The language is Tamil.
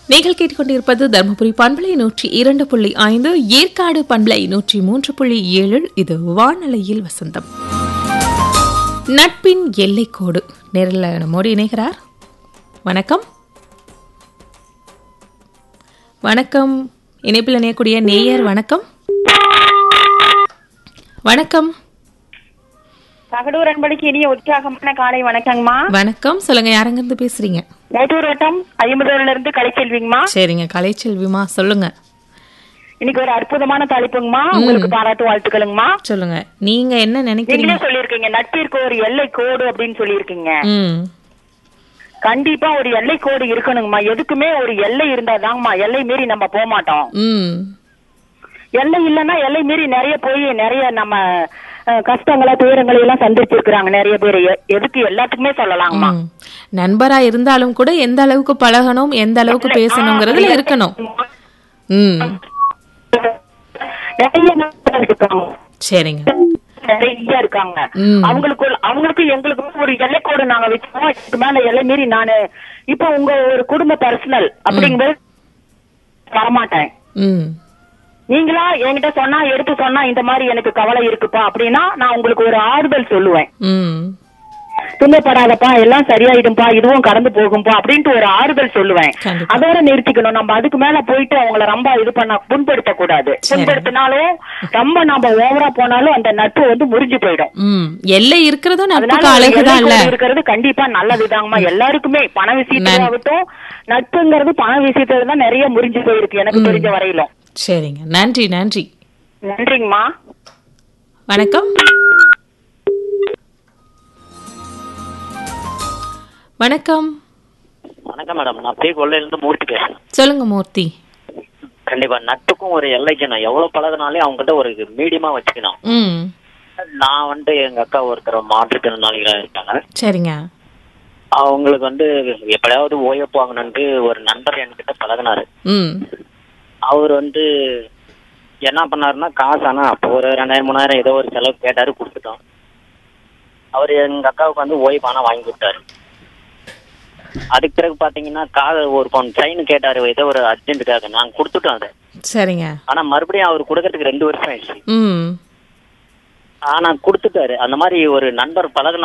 நீங்கள் கேட்டுக்கொண்டிருப்பது தருமபுரி பண்பலை நூற்றி இரண்டு புள்ளி ஐந்து ஏற்காடு பண்பலை நூற்றி மூன்று புள்ளி ஏழில் இது வானலையில் வசந்தம் நட்பின் எல்லைக்கோடு நேரில் நம்மோடு இணைகிறார் வணக்கம் வணக்கம் இணைப்பில் இணையக்கூடிய நேயர் வணக்கம் வணக்கம் தகடூர் அன்படிக்கு இனிய உற்சாகமான காலை வணக்கங்கம்மா வணக்கம் சொல்லுங்க யாரங்கிருந்து பேசுறீங்க மேட்டூர் வட்டம் ஐம்பதூர்ல இருந்து கலைச்செல்விங்கம்மா சரிங்க கலைச்செல்விமா சொல்லுங்க இன்னைக்கு ஒரு அற்புதமான தலைப்புங்கம்மா உங்களுக்கு பாராட்டு வாழ்த்துக்களுங்கம்மா சொல்லுங்க நீங்க என்ன நினைக்கிறீங்க நீங்களே சொல்லியிருக்கீங்க நட்பிற்கு ஒரு எல்லை கோடு அப்படின்னு சொல்லியிருக்கீங்க ம் கண்டிப்பா ஒரு எல்லை கோடு இருக்கணுங்கம்மா எதுக்குமே ஒரு எல்லை இருந்தாதாங்கம்மா எல்லை மீறி நம்ம போக மாட்டோம் ம் எல்லை இல்லைன்னா எல்லை மீறி நிறைய போய் நிறைய நம்ம அஹ், கஷ்டங்களை துயரங்களை எல்லாம் சந்திச்சிருக்கிறாங்க நிறைய பேர் எ- எதுக்கு எல்லாத்துக்குமே சொல்லலாங்கம்மா ம். நண்பரா இருந்தாலும் கூட எந்த அளவுக்கு பழகணும் எந்த அளவுக்கு பேசணுங்கிறதுல இருக்கணும் ம் நிறைய நண்பர்கள் இருக்காங்க சரிங்க நிறைய இருக்காங்க ம். அவங்களுக்கு அவங்களுக்கு எங்களுக்கு ஒரு எல்லைக்கோடு நாங்க வச்சோம் இதுக்கு மேல எல்லை மீறி நானு இப்ப உங்க ஒரு குடும்ப பர்சனல் அப்படிங்கிறது வரமாட்டேன் ம் நீங்களா என்கிட்ட சொன்னா எடுத்து சொன்னா இந்த மாதிரி எனக்கு கவலை இருக்குப்பா அப்படின்னா நான் உங்களுக்கு ஒரு ஆறுதல் சொல்லுவேன் ம் துன்பப்படாதப்பா எல்லாம் சரியாயிடும்பா இதுவும் கடந்து போகும்பா அப்படின்ட்டு ஒரு ஆறுதல் சொல்லுவேன் கண்டிப்பா. அதோட நிறுத்திக்கணும் நம்ம அதுக்கு மேல போயிட்டு அவங்கள ரொம்ப இது பண்ண புண்படுத்த கூடாது சரி. புண்படுத்தினாலும் ரொம்ப நம்ம ஓவரா போனாலும் அந்த நட்பு வந்து முறிஞ்சு போயிடும் ம் எல்லை இருக்கிறதும் அதனால நட்புக்கு ஒரு அழகுதான் இல்ல எல்லைக்கோடு இருக்கிறது கண்டிப்பா நல்லதுதாங்கம்மா எல்லாருக்குமே பண விஷயத்தாகட்டும் நட்புங்கிறது பண விஷயத்துல தான் நிறைய முறிஞ்சு போயிருக்கு எனக்கு தெரிஞ்ச வரையிலும் சரிங்க நன்றி நன்றி நன்றிங்கம்மா வணக்கம் வணக்கம் வணக்கம் மேடம் நான் பே கொள்ளையிலிருந்து மூர்த்தி பேசுறேன் சொல்லுங்க மூர்த்தி கண்டிப்பா நட்புக்கும் ஒரு எல்லைக்கணும் எவ்வளவு பழகினாலே அவங்க கிட்ட ஒரு மீடியமா வச்சுக்கணும் ம் நான் வந்து எங்க அக்கா ஒருத்தர் மாற்றுத்திறனாளிகளா இருக்காங்க சரிங்க அவங்களுக்கு வந்து எப்படியாவது ஓய்வு வாங்கணுன்ட்டு ஒரு நண்பர் என்கிட்ட பழகினாரு ம் அவர் வந்து என்ன பண்ணாருன்னா காசு ஆனா அப்போ ஒரு ரெண்டாயிரம் மூணாயிரம் ஏதோ ஒரு செலவு கேட்டாரு கொடுத்துட்டோம் அவர் எங்க அக்காவுக்கு வந்து ஓய்வு ஆனா வாங்கி கொடுத்தாரு அதுக்கு பிறகு பாத்தீங்கன்னா காது ஒரு பவுன் செயின் கேட்டாரு ஏதோ ஒரு அர்ஜென்ட்டுக்காக நான் கொடுத்துட்டோம் அதை சரிங்க ஆனா மறுபடியும் அவர் கொடுக்கறதுக்கு ரெண்டு வருஷம் ஆயிடுச்சு ம் ஆனா கொடுத்துட்டாரு அந்த மாதிரி ஒரு நண்பர் பழகுன